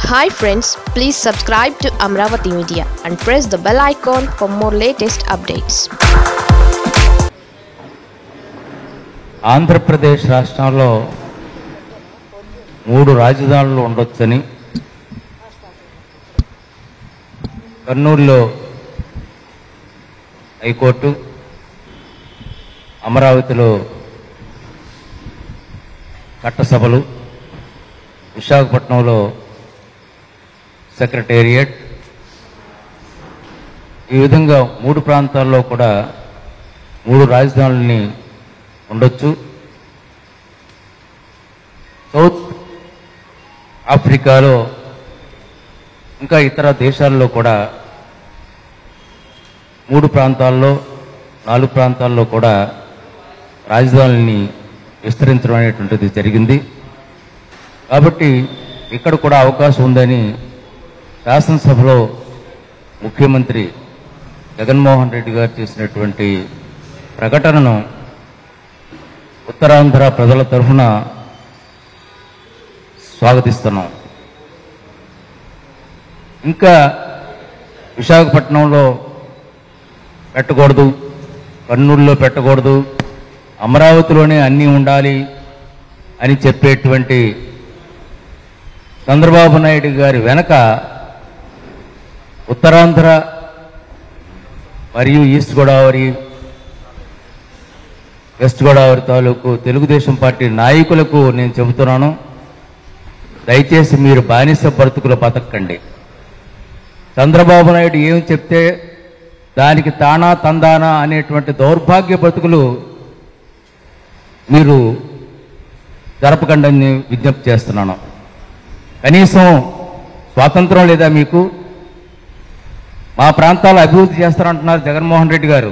hi friends please subscribe to Amaravati media and press the bell icon for more latest updates Andhra Pradesh రాష్ట్రంలో మూడు రాజధానులు ఉండొచ్చని కర్నూలులో హైకోర్టు అమరావతిలో చట్టసభలు విశాఖపట్నంలో సెక్రటేరియట్ ఈ విధంగా మూడు ప్రాంతాల్లో కూడా మూడు రాజధానులని ఉండొచ్చు సౌత్ ఆఫ్రికాలో ఇంకా ఇతర దేశాల్లో కూడా మూడు ప్రాంతాల్లో నాలుగు ప్రాంతాల్లో కూడా రాజధానుల్ని విస్తరించడం అనేటువంటిది జరిగింది కాబట్టి ఇక్కడ కూడా అవకాశం ఉందని శాసనసభలో ముఖ్యమంత్రి జగన్మోహన్ రెడ్డి గారు చేసినటువంటి ప్రకటనను ఉత్తరాంధ్ర ప్రజల తరఫున స్వాగతిస్తున్నాం ఇంకా విశాఖపట్నంలో పెట్టకూడదు కర్నూలులో పెట్టకూడదు అమరావతిలోనే అన్నీ ఉండాలి అని చెప్పేటువంటి చంద్రబాబు నాయుడు గారి వెనక ఉత్తరాంధ్ర మరియు ఈస్ట్ గోదావరి వెస్ట్ గోదావరి తాలూకు తెలుగుదేశం పార్టీ నాయకులకు నేను చెబుతున్నాను దయచేసి మీరు బానిస బ్రతుకులు బతకండి చంద్రబాబు నాయుడు ఏం చెప్తే దానికి తానా తందానా అనేటువంటి దౌర్భాగ్య బ్రతుకులు మీరు జరపకండి అని విజ్ఞప్తి చేస్తున్నాను కనీసం స్వాతంత్రం లేదా మీకు మా ప్రాంతాలు అభివృద్ధి చేస్తారంటున్నారు జగన్మోహన్ రెడ్డి గారు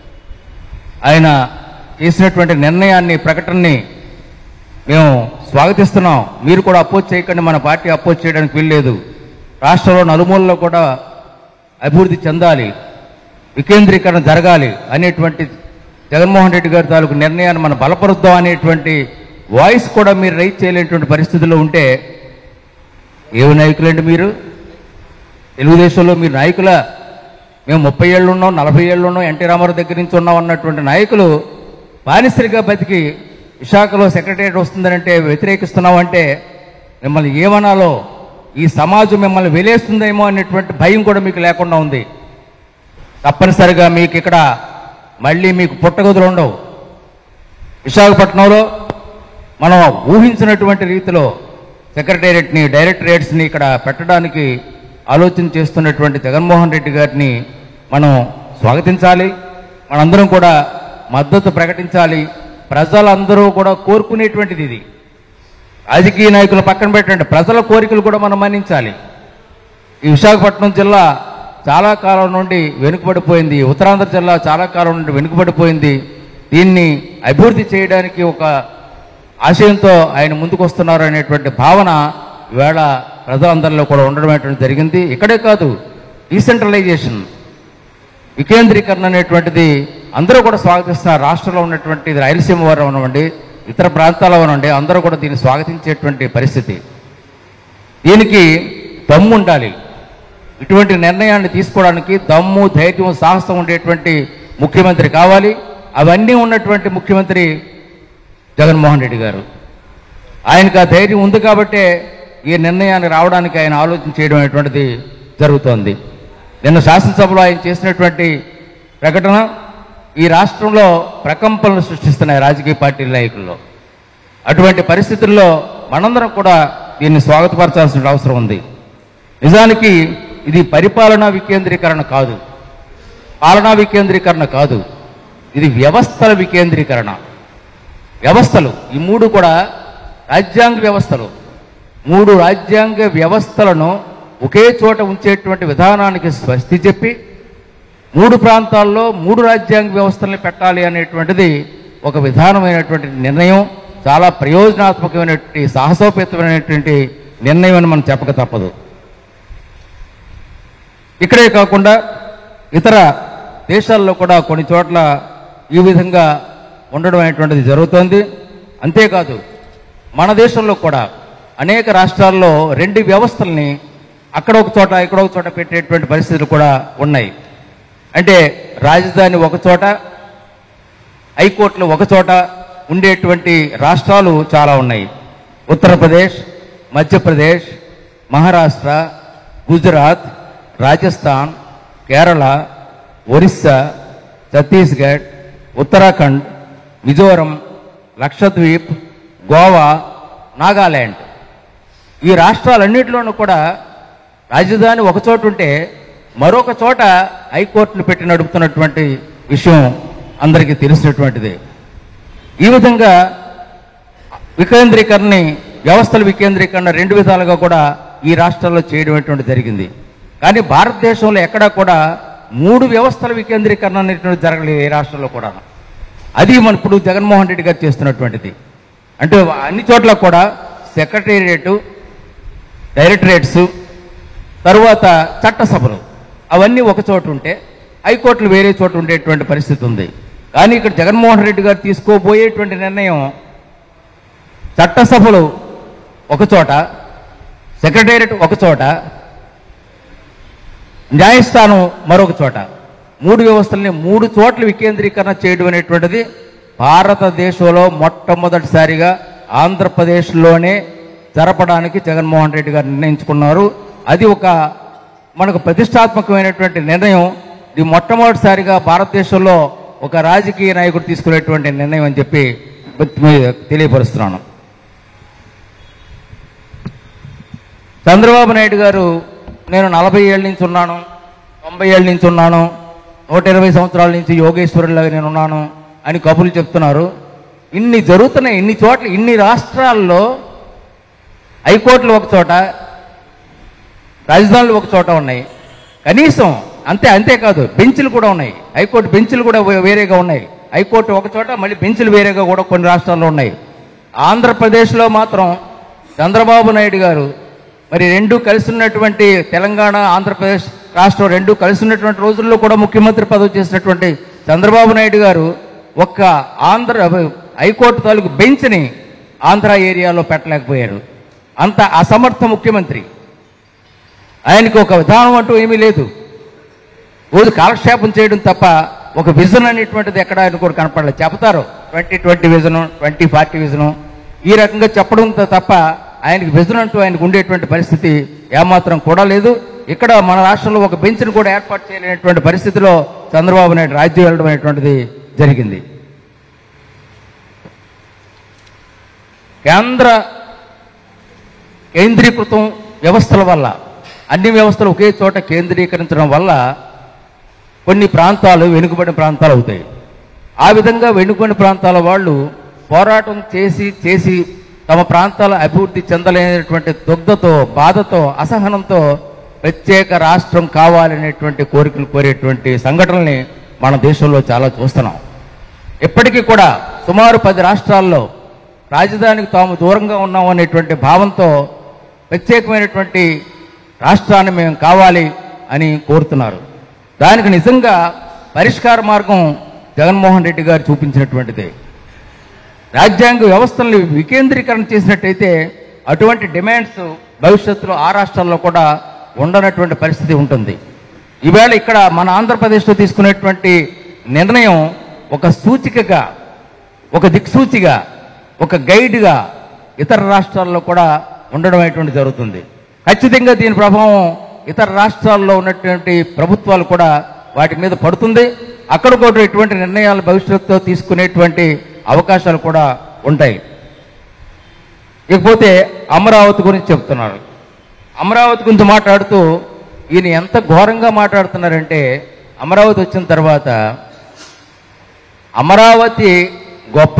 ఆయన చేసినటువంటి నిర్ణయాన్ని ప్రకటనని మేము స్వాగతిస్తున్నాం మీరు కూడా అపోజ్ చేయకండి మన పార్టీ అపోజ్ చేయడానికి వీల్లేదు రాష్ట్రంలో నలుమూలలో కూడా అభివృద్ధి చెందాలి వికేంద్రీకరణ జరగాలి అనేటువంటి జగన్మోహన్ రెడ్డి గారి తాలూకు నిర్ణయాన్ని మనం బలపరుద్దాం అనేటువంటి వాయిస్ కూడా మీరు రైట్ చేయలేనటువంటి పరిస్థితుల్లో ఉంటే ఏ నాయకులండి మీరు తెలుగుదేశంలో మీరు నాయకుల మేము ముప్పై ఏళ్ళు ఉన్నాం నలభై ఏళ్ళు ఉన్నాం ఎన్టీ రామారావు దగ్గర నుంచి ఉన్నాం అన్నటువంటి నాయకులు బానిసరిగా బతికి విశాఖలో సెక్రటరియట్ వస్తుందనంటే వ్యతిరేకిస్తున్నామంటే మిమ్మల్ని ఏమనాలో ఈ సమాజం మిమ్మల్ని వెలేస్తుందేమో అనేటువంటి భయం కూడా మీకు లేకుండా ఉంది తప్పనిసరిగా మీకు ఇక్కడ మళ్ళీ మీకు పుట్టగదులు ఉండవు విశాఖపట్నంలో మనం ఊహించినటువంటి రీతిలో సెక్రటేరియట్ని డైరెక్టరేట్స్ని ఇక్కడ పెట్టడానికి ఆలోచన చేస్తున్నటువంటి జగన్మోహన్ రెడ్డి గారిని మనం స్వాగతించాలి మనందరం కూడా మద్దతు ప్రకటించాలి ప్రజలందరూ కూడా కోరుకునేటువంటిది ఇది రాజకీయ నాయకులు పక్కన పెట్టండి ప్రజల కోరికలు కూడా మనం మన్నించాలి ఈ విశాఖపట్నం జిల్లా చాలా కాలం నుండి వెనుకబడిపోయింది ఉత్తరాంధ్ర జిల్లా చాలా కాలం నుండి వెనుకబడిపోయింది దీన్ని అభివృద్ధి చేయడానికి ఒక ఆశయంతో ఆయన ముందుకు వస్తున్నారు అనేటువంటి భావన ఈవేళ ప్రజలందరిలో కూడా ఉండడం అనేటువంటి జరిగింది ఇక్కడే కాదు డీసెంట్రలైజేషన్ వికేంద్రీకరణ అనేటువంటిది అందరూ కూడా స్వాగతిస్తున్నారు రాష్ట్రంలో ఉన్నటువంటి రాయలసీమ వారు అవనివ్వండి ఇతర ప్రాంతాల్లో అవనివ్వండి అందరూ కూడా దీన్ని స్వాగతించేటువంటి పరిస్థితి దీనికి దమ్ము ఉండాలి ఇటువంటి నిర్ణయాన్ని తీసుకోవడానికి దమ్ము ధైర్యం సాహసం ఉండేటువంటి ముఖ్యమంత్రి కావాలి అవన్నీ ఉన్నటువంటి ముఖ్యమంత్రి జగన్మోహన్ రెడ్డి గారు ఆయనకు ఆ ధైర్యం ఉంది కాబట్టే ఈ నిర్ణయాన్ని రావడానికి ఆయన ఆలోచన చేయడం అనేటువంటిది జరుగుతోంది నిన్న శాసనసభలో ఆయన చేసినటువంటి ప్రకటన ఈ రాష్ట్రంలో ప్రకంపనలు సృష్టిస్తున్నాయి రాజకీయ పార్టీ నాయకుల్లో అటువంటి పరిస్థితుల్లో మనందరం కూడా దీన్ని స్వాగతపరచాల్సిన అవసరం ఉంది నిజానికి ఇది పరిపాలనా వికేంద్రీకరణ కాదు పాలనా వికేంద్రీకరణ కాదు ఇది వ్యవస్థల వికేంద్రీకరణ వ్యవస్థలు ఈ మూడు కూడా రాజ్యాంగ వ్యవస్థలు మూడు రాజ్యాంగ వ్యవస్థలను ఒకే చోట ఉంచేటువంటి విధానానికి స్వస్తి చెప్పి మూడు ప్రాంతాల్లో మూడు రాజ్యాంగ వ్యవస్థల్ని పెట్టాలి అనేటువంటిది ఒక విధానమైనటువంటి నిర్ణయం చాలా ప్రయోజనాత్మకమైనటువంటి సాహసోపేతమైనటువంటి నిర్ణయం అని మనం చెప్పక తప్పదు ఇక్కడే కాకుండా ఇతర దేశాల్లో కూడా కొన్ని చోట్ల ఈ విధంగా ఉండడం అనేటువంటిది జరుగుతోంది అంతేకాదు మన దేశంలో కూడా అనేక రాష్ట్రాల్లో రెండు వ్యవస్థల్ని అక్కడ ఒక చోట ఇక్కడ ఒక చోట పెట్టేటువంటి పరిస్థితులు కూడా ఉన్నాయి అంటే రాజధాని ఒక చోట హైకోర్టులు ఒక చోట ఉండేటువంటి రాష్ట్రాలు చాలా ఉన్నాయి ఉత్తరప్రదేశ్ మధ్యప్రదేశ్ మహారాష్ట్ర గుజరాత్ రాజస్థాన్ కేరళ ఒరిస్సా ఛత్తీస్గఢ్ ఉత్తరాఖండ్ మిజోరం లక్షద్వీప్ గోవా నాగాల్యాండ్ ఈ రాష్ట్రాలన్నింటిలోనూ కూడా రాజధాని ఒక చోట ఉంటే మరొక చోట హైకోర్టును పెట్టి నడుపుతున్నటువంటి విషయం అందరికీ తెలిసినటువంటిదే ఈ విధంగా వికేంద్రీకరణని వ్యవస్థల వికేంద్రీకరణ రెండు విధాలుగా కూడా ఈ రాష్ట్రాల్లో చేయడం అనేటువంటి జరిగింది కానీ భారతదేశంలో ఎక్కడా కూడా మూడు వ్యవస్థల వికేంద్రీకరణ అనేటువంటి జరగలేదు ఏ రాష్ట్రంలో కూడా అది మన ఇప్పుడు జగన్మోహన్ రెడ్డి గారు చేస్తున్నటువంటిది అంటే అన్ని చోట్ల కూడా సెక్రటేరియట్ డైరెక్టరేట్స్ తరువాత చట్టసభలు అవన్నీ ఒక చోట ఉంటే హైకోర్టులు వేరే చోట ఉండేటువంటి పరిస్థితి ఉంది కానీ ఇక్కడ జగన్మోహన్ రెడ్డి గారు తీసుకోబోయేటువంటి నిర్ణయం చట్టసభలు ఒక చోట సెక్రటేరియట్ ఒక చోట న్యాయస్థానం మరొక చోట మూడు వ్యవస్థల్ని మూడు చోట్ల వికేంద్రీకరణ చేయడం అనేటువంటిది భారతదేశంలో మొట్టమొదటిసారిగా ఆంధ్రప్రదేశ్లోనే జరపడానికి జగన్మోహన్ రెడ్డి గారు నిర్ణయించుకున్నారు అది ఒక మనకు ప్రతిష్టాత్మకమైనటువంటి నిర్ణయం ఇది మొట్టమొదటిసారిగా భారతదేశంలో ఒక రాజకీయ నాయకుడు తీసుకునేటువంటి నిర్ణయం అని చెప్పి తెలియపరుస్తున్నాను చంద్రబాబు నాయుడు గారు నేను నలభై ఏళ్ళ నుంచి ఉన్నాను తొంభై ఏళ్ళ నుంచి ఉన్నాను నూట ఇరవై సంవత్సరాల నుంచి యోగేశ్వరులాగా నేను ఉన్నాను అని కబుర్లు చెప్తున్నారు ఇన్ని జరుగుతున్నాయి ఇన్ని చోట్ల ఇన్ని రాష్ట్రాల్లో హైకోర్టులు ఒక చోట రాజధానులు ఒక చోట ఉన్నాయి కనీసం అంతే అంతేకాదు బెంచ్లు కూడా ఉన్నాయి హైకోర్టు బెంచ్లు కూడా వే- వేరేగా ఉన్నాయి హైకోర్టు ఒక చోట మళ్ళీ బెంచ్లు వేరేగా కూడా కొన్ని రాష్ట్రాల్లో ఉన్నాయి ఆంధ్రప్రదేశ్లో మాత్రం చంద్రబాబు నాయుడు గారు మరి రెండు కలిసి ఉన్నటువంటి తెలంగాణ ఆంధ్రప్రదేశ్ రాష్ట్రం రెండు కలిసి ఉన్నటువంటి రోజుల్లో కూడా ముఖ్యమంత్రి పదవి చేసినటువంటి చంద్రబాబు నాయుడు గారు ఒక్క ఆంధ్ర హైకోర్టు తాలూకు బెంచ్ని ఆంధ్ర ఏరియాలో పెట్టలేకపోయారు అంత అసమర్థ ముఖ్యమంత్రి ఆయనకి ఒక విధానం అంటూ ఏమీ లేదు రోజు కాలక్షేపం చేయడం తప్ప ఒక విజన్ అనేటువంటిది ఎక్కడ ఆయన కూడా కనపడలేదు చెప్తారు twenty twenty vision twenty forty vision ఈ రకంగా చెప్పడం తప్ప ఆయనకి విజన్ అంటూ ఆయనకు ఉండేటువంటి పరిస్థితి ఏమాత్రం కూడా లేదు ఇక్కడ మన రాష్ట్రంలో ఒక బెంచ్ను కూడా ఏర్పాటు చేయలేనటువంటి పరిస్థితిలో చంద్రబాబు నాయుడు రాజ్యం వెళ్ళడం అనేటువంటిది జరిగింది కేంద్ర కేంద్రీకృతం వ్యవస్థల వల్ల అన్ని వ్యవస్థలు ఒకే చోట కేంద్రీకరించడం వల్ల కొన్ని ప్రాంతాలు వెనుకబడిన ప్రాంతాలు అవుతాయి ఆ విధంగా వెనుకబడిన ప్రాంతాల వాళ్ళు పోరాటం చేసి చేసి తమ ప్రాంతాల అభివృద్ధి చెందలేనటువంటి దుగ్ధతో బాధతో అసహనంతో ప్రత్యేక రాష్ట్రం కావాలనేటువంటి కోరికలు కోరేటువంటి సంఘటనల్ని మన దేశంలో చాలా చూస్తున్నాం ఇప్పటికీ కూడా సుమారు పది రాష్ట్రాల్లో రాజధానికి తాము దూరంగా ఉన్నాం అనేటువంటి భావంతో ప్రత్యేకమైనటువంటి రాష్ట్రాన్ని మేము కావాలి అని కోరుతున్నారు దానికి నిజంగా పరిష్కార మార్గం జగన్మోహన్ రెడ్డి గారు చూపించినటువంటిదే రాజ్యాంగ వ్యవస్థల్ని వికేంద్రీకరణ చేసినట్టయితే అటువంటి డిమాండ్స్ భవిష్యత్తులో ఆ రాష్ట్రాల్లో కూడా ఉండనటువంటి పరిస్థితి ఉంటుంది ఈవేళ ఇక్కడ మన ఆంధ్రప్రదేశ్లో తీసుకునేటువంటి నిర్ణయం ఒక సూచికగా ఒక దిక్సూచిగా ఒక గైడ్గా ఇతర రాష్ట్రాల్లో కూడా ఉండడం అనేటువంటి జరుగుతుంది ఖచ్చితంగా దీని ప్రభావం ఇతర రాష్ట్రాల్లో ఉన్నటువంటి ప్రభుత్వాలు కూడా వాటి మీద పడుతుంది అక్కడ కూడా ఇటువంటి నిర్ణయాలు భవిష్యత్తులో తీసుకునేటువంటి అవకాశాలు కూడా ఉంటాయి ఇకపోతే అమరావతి గురించి చెప్తున్నారు అమరావతి గురించి మాట్లాడుతూ ఈయన ఎంత ఘోరంగా మాట్లాడుతున్నారంటే అమరావతి వచ్చిన తర్వాత అమరావతి గొప్ప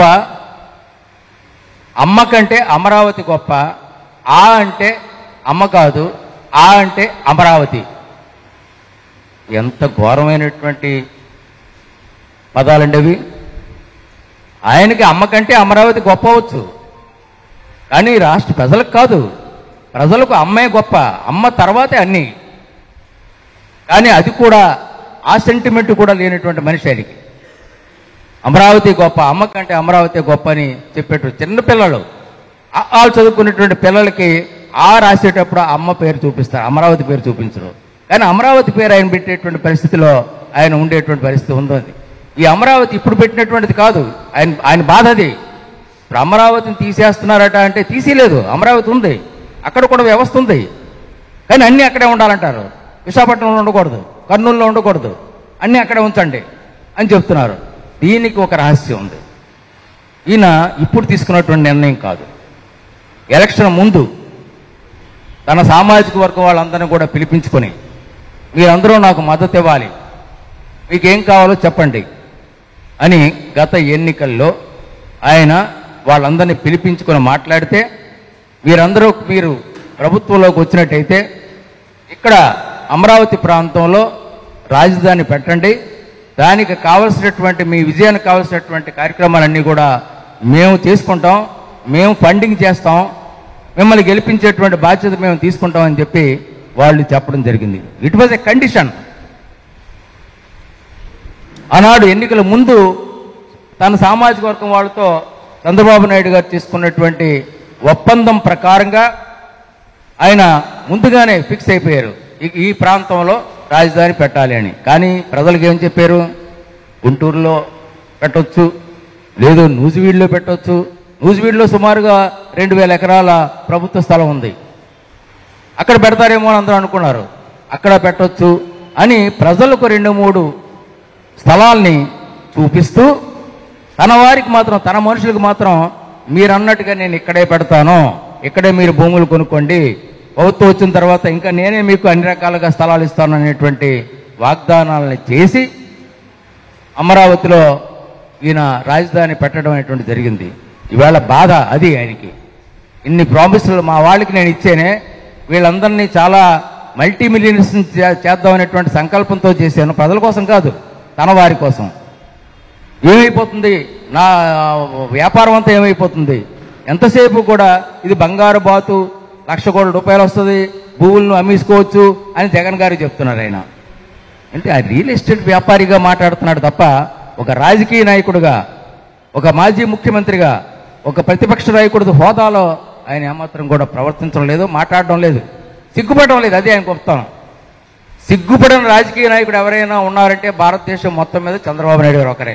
అమ్మ కంటే అమరావతి గొప్ప ఆ అంటే అమ్మ కాదు ఆ అంటే అమరావతి ఎంత ఘోరమైనటువంటి పదాలండి అవి ఆయనకి అమ్మ కంటే అమరావతి గొప్ప అవచ్చు కానీ రాష్ట్ర ప్రజలకు కాదు ప్రజలకు అమ్మే గొప్ప అమ్మ తర్వాతే అన్నీ కానీ అది కూడా ఆ సెంటిమెంట్ కూడా లేనటువంటి మనిషి ఆయనకి అమరావతి గొప్ప అమ్మ కంటే అమరావతి గొప్ప అని చెప్పేటువంటి చిన్నపిల్లలు ఆ ఆలు చదువుకునేటువంటి పిల్లలకి ఆ రాసేటప్పుడు ఆ అమ్మ పేరు చూపిస్తారు అమరావతి పేరు చూపించరు కానీ అమరావతి పేరు ఆయన పెట్టేటువంటి పరిస్థితిలో ఆయన ఉండేటువంటి పరిస్థితి ఉంది ఈ అమరావతి ఇప్పుడు పెట్టినటువంటిది కాదు ఆయన ఆయన బాధ అది ఇప్పుడు అమరావతిని తీసేస్తున్నారట అంటే తీసేయలేదు అమరావతి ఉంది అక్కడ కూడా వ్యవస్థ ఉంది కానీ అన్నీ అక్కడే ఉండాలంటారు విశాఖపట్నంలో ఉండకూడదు కర్నూలులో ఉండకూడదు అన్నీ అక్కడే ఉంచండి అని చెప్తున్నారు దీనికి ఒక రహస్యం ఉంది ఈయన ఇప్పుడు తీసుకున్నటువంటి నిర్ణయం కాదు ఎలక్షన్ ముందు తన సామాజిక వర్గం వాళ్ళందరినీ కూడా పిలిపించుకొని మీరందరూ నాకు మద్దతు ఇవ్వాలి మీకేం కావాలో చెప్పండి అని గత ఎన్నికల్లో ఆయన వాళ్ళందరినీ పిలిపించుకొని మాట్లాడితే మీరందరూ మీరు ప్రభుత్వంలోకి వచ్చినట్టయితే ఇక్కడ అమరావతి ప్రాంతంలో రాజధాని పెట్టండి దానికి కావలసినటువంటి మీ విజయానికి కావలసినటువంటి కార్యక్రమాలన్నీ కూడా మేము తీసుకుంటాం మేము ఫండింగ్ చేస్తాం మిమ్మల్ని గెలిపించేటువంటి బాధ్యత మేము తీసుకుంటామని చెప్పి వాళ్ళు చెప్పడం జరిగింది ఇట్ వాజ్ ఎ కండిషన్ ఆనాడు ఎన్నికల ముందు తన సామాజిక వర్గం వాళ్ళతో చంద్రబాబు నాయుడు గారు తీసుకున్నటువంటి ఒప్పందం ప్రకారంగా ఆయన ముందుగానే ఫిక్స్ అయిపోయారు ఈ- ఈ ప్రాంతంలో రాజధాని పెట్టాలి అని కానీ ప్రజలకు ఏం చెప్పారు గుంటూరులో పెట్టొచ్చు లేదు నూజివీడులో పెట్టొచ్చు నూజివీడులో సుమారుగా రెండు వేల ఎకరాల ప్రభుత్వ స్థలం ఉంది అక్కడ పెడతారేమో అని అందరూ అనుకున్నారు అక్కడ పెట్టొచ్చు అని ప్రజలకు రెండు మూడు స్థలాల్ని చూపిస్తూ తన వారికి మాత్రం తన మనుషులకు మాత్రం మీరు అన్నట్టుగా నేను ఇక్కడే పెడతాను ఇక్కడే మీరు భూములు కొనుక్కోండి ప్రభుత్వం వచ్చిన తర్వాత ఇంకా నేనే మీకు అన్ని రకాలుగా స్థలాలు ఇస్తాను అనేటువంటి వాగ్దానాలని చేసి అమరావతిలో ఈయన రాజధాని పెట్టడం అనేటువంటి జరిగింది ఈవేళ బాధ అది ఆయనకి ఇన్ని ప్రామిసులు మా వాళ్ళకి నేను ఇచ్చేనే వీళ్ళందరినీ చాలా మల్టీ మిలియనర్స్ చేద్దాం అనేటువంటి సంకల్పంతో చేశాను ప్రజల కోసం కాదు తన వారి కోసం ఏమైపోతుంది నా వ్యాపారం అంతా ఏమైపోతుంది ఎంతసేపు కూడా ఇది బంగారు బాతు లక్ష కోట్ల రూపాయలు వస్తుంది భూములను అమ్మేసుకోవచ్చు అని జగన్ గారు చెప్తున్నారు ఆయన అంటే ఆ రియల్ ఎస్టేట్ వ్యాపారిగా మాట్లాడుతున్నాడు తప్ప ఒక రాజకీయ నాయకుడిగా ఒక మాజీ ముఖ్యమంత్రిగా ఒక ప్రతిపక్ష నాయకుడి హోదాలో ఆయన ఏమాత్రం కూడా ప్రవర్తించడం లేదు మాట్లాడడం లేదు సిగ్గుపడడం లేదు అదే ఆయన గొప్పతనం సిగ్గుపడిన రాజకీయ నాయకుడు ఎవరైనా ఉన్నారంటే భారతదేశం మొత్తం మీద చంద్రబాబు నాయుడు గారు ఒకరే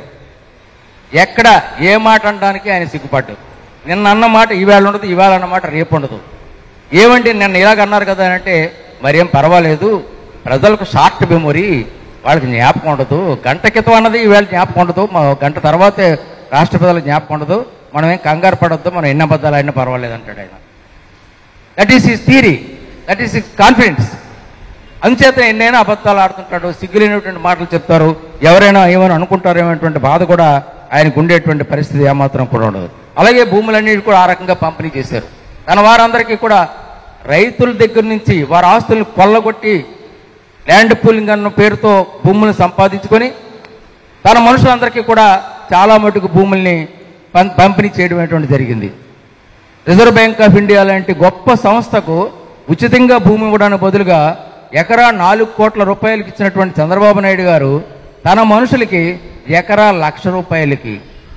ఎక్కడ ఏ మాట అనడానికి ఆయన సిగ్గుపడ్డు నిన్న అన్న మాట ఈవేళ ఉండదు ఈవేళ అన్న మాట రేపు ఉండదు ఏమంటే నిన్న ఇలాగ అన్నారు కదా అని అంటే మరేం పర్వాలేదు ప్రజలకు షార్ట్ మెమొరీ వాళ్ళకి జ్ఞాపకం ఉండదు గంట క్రితం అన్నది ఈవేళ జ్ఞాపకం ఉండదు మా గంట తర్వాతే రాష్ట్ర ప్రజలకు జ్ఞాపకం ఉండదు మనం ఏం కంగారు పడొద్దు మనం ఎన్ని అబద్ధాలు అయినా పర్వాలేదు అంటాడు ఆయన that is his theory that is his confidence అంచేత ఎన్నైనా అబద్ధాలు ఆడుతుంటాడు సిగ్గులేనటువంటి మాటలు చెప్తారు ఎవరైనా ఏమైనా అనుకుంటారు ఏమైనటువంటి బాధ కూడా ఆయనకు ఉండేటువంటి పరిస్థితి ఏమాత్రం కూడా ఉండదు అలాగే భూములన్నిటి కూడా ఆ రకంగా పంపిణీ చేశారు తన వారందరికీ కూడా రైతుల దగ్గర నుంచి వారి ఆస్తులను కొల్లగొట్టి ల్యాండ్ పూలింగ్ అన్న పేరుతో భూములను సంపాదించుకొని తన మనుషులందరికీ కూడా చాలా మటుకు భూముల్ని పం- పంపిణీ చేయడం అనేటువంటి జరిగింది రిజర్వ్ బ్యాంక్ ఆఫ్ ఇండియా లాంటి గొప్ప సంస్థకు ఉచితంగా భూమి ఇవ్వడానికి బదులుగా ఎకరా నాలుగు కోట్ల రూపాయలకి ఇచ్చినటువంటి చంద్రబాబు నాయుడు గారు తన మనుషులకి ఎకరా లక్ష రూపాయలకి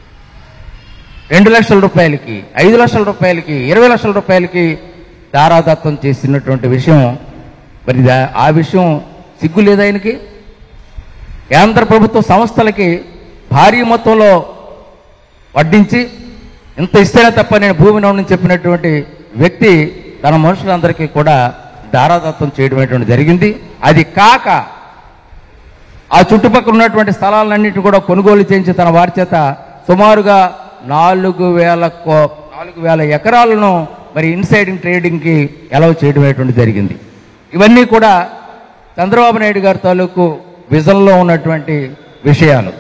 రెండు లక్షల రూపాయలకి ఐదు లక్షల రూపాయలకి ఇరవై లక్షల రూపాయలకి దారాదత్తం చేసినటువంటి విషయం మరి దా- ఆ విషయం సిగ్గు లేదా ఆయనకి కేంద్ర ప్రభుత్వ సంస్థలకి భారీ మొత్తంలో వడ్డించి ఇంత ఇస్తేనే తప్ప నేను భూమిని ఉండని చెప్పినటువంటి వ్యక్తి తన మనుషులందరికీ కూడా దారాదత్తం చేయడం అనేటువంటి జరిగింది అది కాక ఆ చుట్టుపక్కల ఉన్నటువంటి స్థలాలన్నింటినీ కూడా కొనుగోలు చేయించి తన వారి చేత సుమారుగా నాలుగు వేల కో- నాలుగు వేల ఎకరాలను మరి ఇన్సైడింగ్ ట్రేడింగ్కి అలౌ చేయడం అనేటువంటి జరిగింది ఇవన్నీ కూడా చంద్రబాబు నాయుడు గారి తాలూకు విజన్లో ఉన్నటువంటి విషయాలు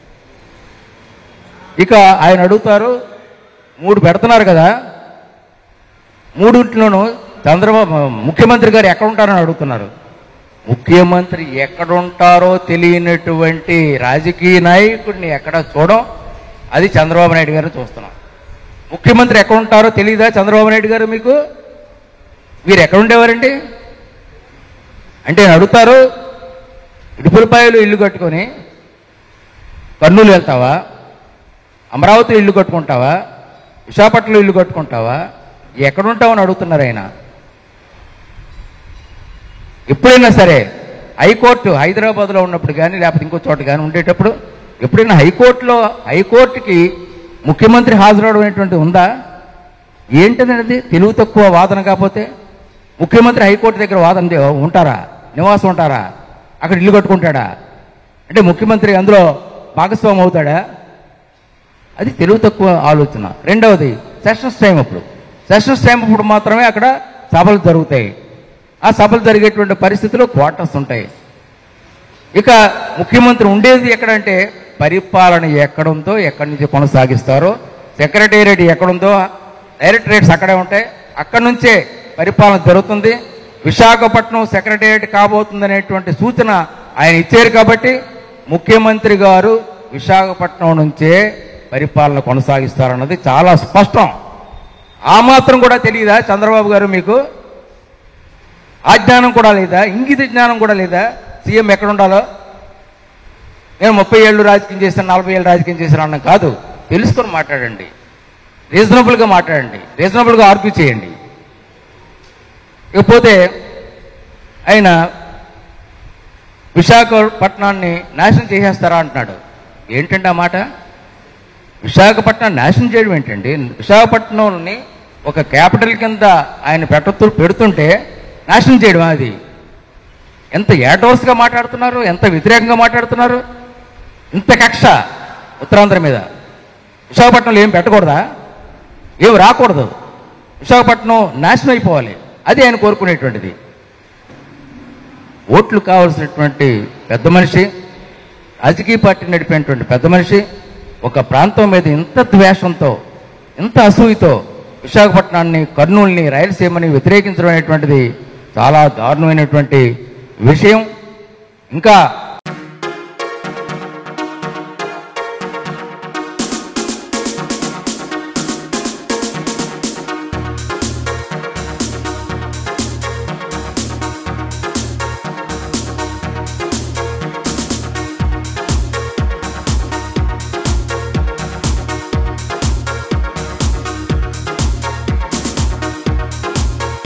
ఇక ఆయన అడుగుతారు మూడు పెడుతున్నారు కదా మూడింట్లోనూ చంద్రబాబు ముఖ్యమంత్రి గారు ఎక్కడ ఉంటారని అడుగుతున్నారు ముఖ్యమంత్రి ఎక్కడుంటారో తెలియనటువంటి రాజకీయ నాయకుడిని ఎక్కడ చూడం అది చంద్రబాబు నాయుడు గారు చూస్తున్నాం ముఖ్యమంత్రి ఎక్కడ ఉంటారో తెలియదా చంద్రబాబు నాయుడు గారు మీకు మీరు ఎక్కడ ఉండేవారండి అంటే ఆయన అడుగుతారు ఇడుపులపాయలు ఇల్లు కట్టుకొని కర్నూలు వెళ్తావా అమరావతి ఇల్లు కట్టుకుంటావా విశాఖపట్నంలో ఇల్లు కట్టుకుంటావా ఎక్కడుంటామని అడుగుతున్నారు ఆయన ఎప్పుడైనా సరే హైకోర్టు హైదరాబాద్లో ఉన్నప్పుడు కానీ లేకపోతే ఇంకో చోట కానీ ఉండేటప్పుడు ఎప్పుడైనా హైకోర్టులో హైకోర్టుకి ముఖ్యమంత్రి హాజరవడం అనేటువంటి ఉందా ఏంటనేది తెలుగు తక్కువ వాదన కాకపోతే ముఖ్యమంత్రి హైకోర్టు దగ్గర వాదన చే- ఉంటారా నివాసం ఉంటారా అక్కడ ఇల్లు కట్టుకుంటాడా అంటే ముఖ్యమంత్రి అందులో భాగస్వామి అవుతాడా అది తెలుగు తక్కువ ఆలోచన రెండవది సెషన్స్ టైం అప్పుడు సెషన్స్ టైం అప్పుడు మాత్రమే అక్కడ సభలు జరుగుతాయి ఆ సభలు జరిగేటువంటి పరిస్థితుల్లో క్వార్టర్స్ ఉంటాయి ఇక ముఖ్యమంత్రి ఉండేది ఎక్కడంటే పరిపాలన ఎక్కడుందో ఎక్కడి నుంచి కొనసాగిస్తారో సెక్రటేరియట్ ఎక్కడుందో డైరెక్టరేట్స్ అక్కడే ఉంటాయి అక్కడి నుంచే పరిపాలన జరుగుతుంది విశాఖపట్నం సెక్రటేరియట్ కాబోతుందనేటువంటి సూచన ఆయన ఇచ్చారు కాబట్టి ముఖ్యమంత్రి గారు విశాఖపట్నం నుంచే పరిపాలన కొనసాగిస్తారన్నది చాలా స్పష్టం ఆ మాత్రం కూడా తెలియదా చంద్రబాబు గారు మీకు ఆ జ్ఞానం కూడా లేదా ఇంగిత జ్ఞానం కూడా లేదా సీఎం ఎక్కడ ఉండాలో నేను ముప్పై ఏళ్ళు రాజకీయం చేశాను నలభై ఏళ్ళు రాజకీయం చేశాను అన్న కాదు తెలుసుకొని మాట్లాడండి రీజనబుల్గా మాట్లాడండి రీజనబుల్గా ఆర్గ్యూ చేయండి ఇకపోతే ఆయన విశాఖపట్నాన్ని నాశనం చేసేస్తారా అంటున్నాడు ఏంటండి ఆ మాట విశాఖపట్నం నాశనం చేయడం ఏంటండి విశాఖపట్నంని ఒక క్యాపిటల్ కింద ఆయన పెట్టు పెడుతుంటే నాశనం చేయడం అది ఎంత ఏటోర్స్గా మాట్లాడుతున్నారు ఎంత వ్యతిరేకంగా మాట్లాడుతున్నారు ఇంత కక్ష ఉత్తరాంధ్ర మీద విశాఖపట్నంలో ఏం పెట్టకూడదా ఏం రాకూడదు విశాఖపట్నం నాశనం అయిపోవాలి అది ఆయన కోరుకునేటువంటిది ఓట్లు కావాల్సినటువంటి పెద్ద మనిషి రాజకీయ పార్టీ నడిపేటువంటి పెద్ద మనిషి ఒక ప్రాంతం మీద ఇంత ద్వేషంతో ఇంత అసూయతో విశాఖపట్నాన్ని కర్నూలుని రాయలసీమని వ్యతిరేకించడం అనేటువంటిది చాలా దారుణమైనటువంటి విషయం ఇంకా